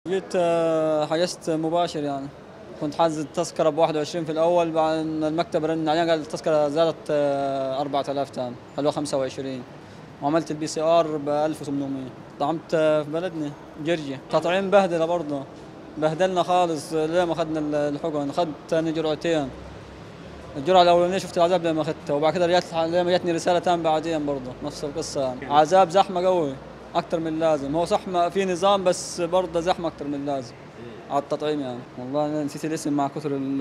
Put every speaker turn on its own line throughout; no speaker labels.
جيت آه، حجزت مباشر يعني كنت حاجز التذكرة ب 21 في الأول بعد المكتب رن علينا قال التذكرة زادت آه، 4000 تاني خلوها 25 وعملت البي سي ار ب 1800 طعمت آه، في بلدنا جرجي تطعيم بهدلة برضه بهدلنا خالص ليه ما اخذنا الحقن اخذت ثاني جرعتين الجرعة الأولانية شفت العذاب لما أخذتها وبعد كده رجعت لما جاتني رسالة تاني بعدين برضه نفس القصة يعني عذاب زحمة قوي أكثر من اللازم هو صح ما في نظام بس برضه زحمة أكثر من اللازم على التطعيم يعني والله أنا نسيت الاسم مع كثر ال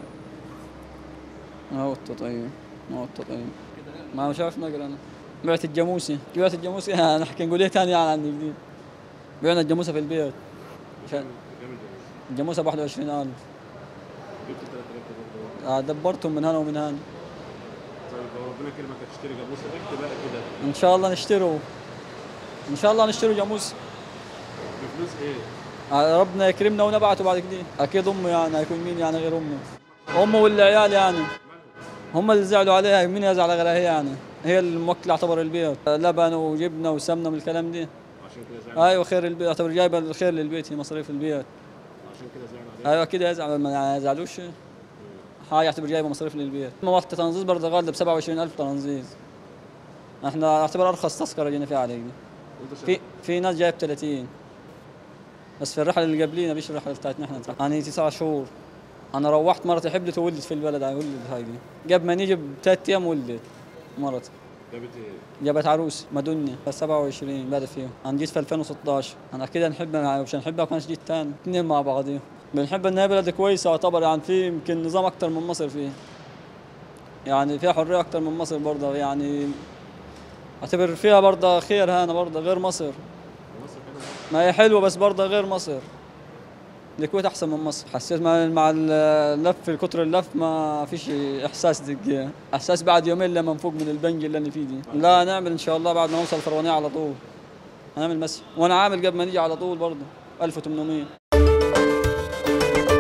ما هو التطعيم ما هو التطعيم ما مش عارف نقرا أنا بعت الجاموسي بعت الجاموسي أنا أحكي نقول إيه تاني يعني عن جديد بعنا الجاموسة في البيت عشان الجاموسة ب 21000
جبت 3000 برضه
آه، دبرتهم من هنا ومن هنا
طيب لو ربنا كرمك هتشتري جاموسه اكتب بقى كده
ان شاء الله نشتروا ان شاء الله نشتروا جاموس
بفلوس ايه؟
آه، ربنا يكرمنا ونبعته بعد كده اكيد امه يعني هيكون مين يعني غير امه امه والعيال يعني هم اللي زعلوا عليها مين يزعل غيرها هي يعني هي الموكله اعتبر البيت آه، لبن وجبنه وسمنه من الكلام دي
عشان كده زعلوا
ايوه خير البيت اعتبر جايبه الخير للبيت هي مصاريف البيت
عشان كده زعلوا عليك
ايوه كده يزعل ما يزعلوش هاي يعتبر جايبه مصاريف للبيت ما وقت تنظيف برضه غالي ب 27000 تنظيف احنا نعتبر ارخص تذكره جينا فيها علينا
وانت
في في ناس جايب 30 بس في الرحله اللي قبلينا مش الرحله بتاعتنا احنا انا تسع شهور انا روحت مرتي حبلت وولدت في البلد هاي ولدت هاي دي قبل ما نيجي بثلاث ايام ولدت مرتي
جابت ايه؟
جابت عروس مدنيا بس 27 بعد فيهم انا جيت في 2016 انا كده نحب مش نحبها كانش جيت تاني اثنين مع بعضهم بنحب ان هي بلد كويسه يعتبر يعني في يمكن نظام اكتر من مصر فيه يعني فيها حريه اكتر من مصر برضه يعني اعتبر فيها برضه خير هنا برضه غير مصر
مصر حلوه
ما هي حلوه بس برضه غير مصر الكويت احسن من مصر حسيت مع مع اللف كتر اللف ما فيش احساس دقيقة احساس بعد يومين لما نفوق من البنج اللي انا فيه دي لا نعمل ان شاء الله بعد ما نوصل الفرعونيه على طول هنعمل مسح وانا عامل قبل ما نيجي على طول برضه 1800